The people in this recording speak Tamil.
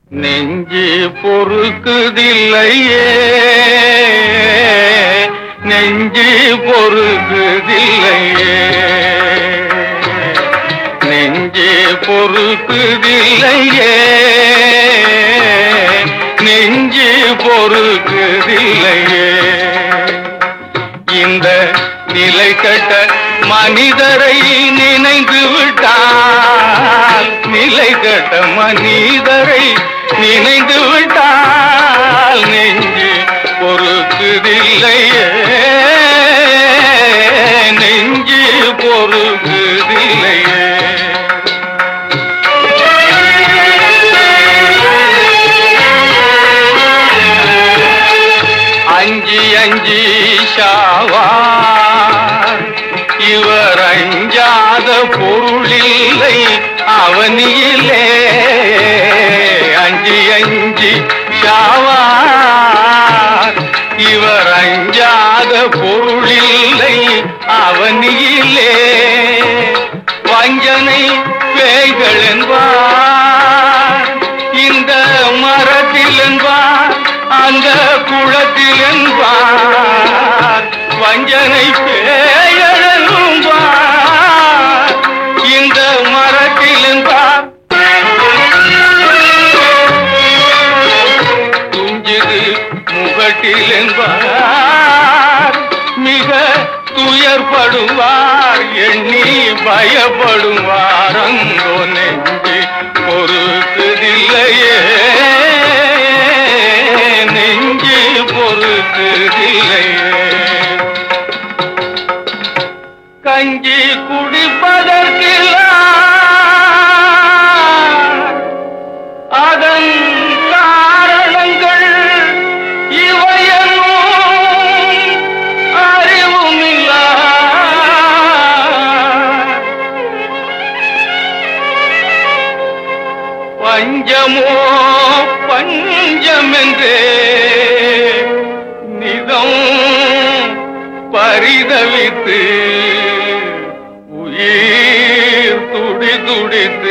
நெஞ்சு பொறுக்குதில்லையே நெஞ்சு பொறுக்குதில்லையே நெஞ்சு பொறுக்குதில்லையே நெஞ்சு பொறுக்குதில்லையே இந்த நிலை கட்ட மனிதரை நினைந்து விட்டால் நிலை கட்ட மனிதரை நினைந்து விட்டால் நெஞ்சு பொறுக்குதில்லையே நெஞ்சு பொறுக்குதில்லையே அஞ்சி அஞ்சி ஷாவார் இவர் அஞ்சாத பொருளில்லை அவனியிலே அஞ்சி அஞ்சி ஷாவார் இவர் அஞ்சாத பொருளில்லை அவனியிலே வஞ்சனை பேய்கள் என்பார் இந்த மரத்தில் என்பார் அந்த குளத்தில் என்பார் வஞ்சனை பேய்கள் என்பார் இந்த மரத்தில் என்பார் துஞ்சுது முகட்டில் என்பார் மிக துயர்படுவார் எண்ணி பயப்படுவார் அங்கோ நெஞ்சு பொறுக்குதில்லையே நெஞ்சு பொறுக்குதில்லையே கஞ்சி குடிப்பதற்கில்ல அதன் காரணங்கள் இவையெல்லாம் அறிவுமில்ல பஞ்சமோ பஞ்சமென்றே நிதம் பரிதவித்து உயிர் துடி துடித்து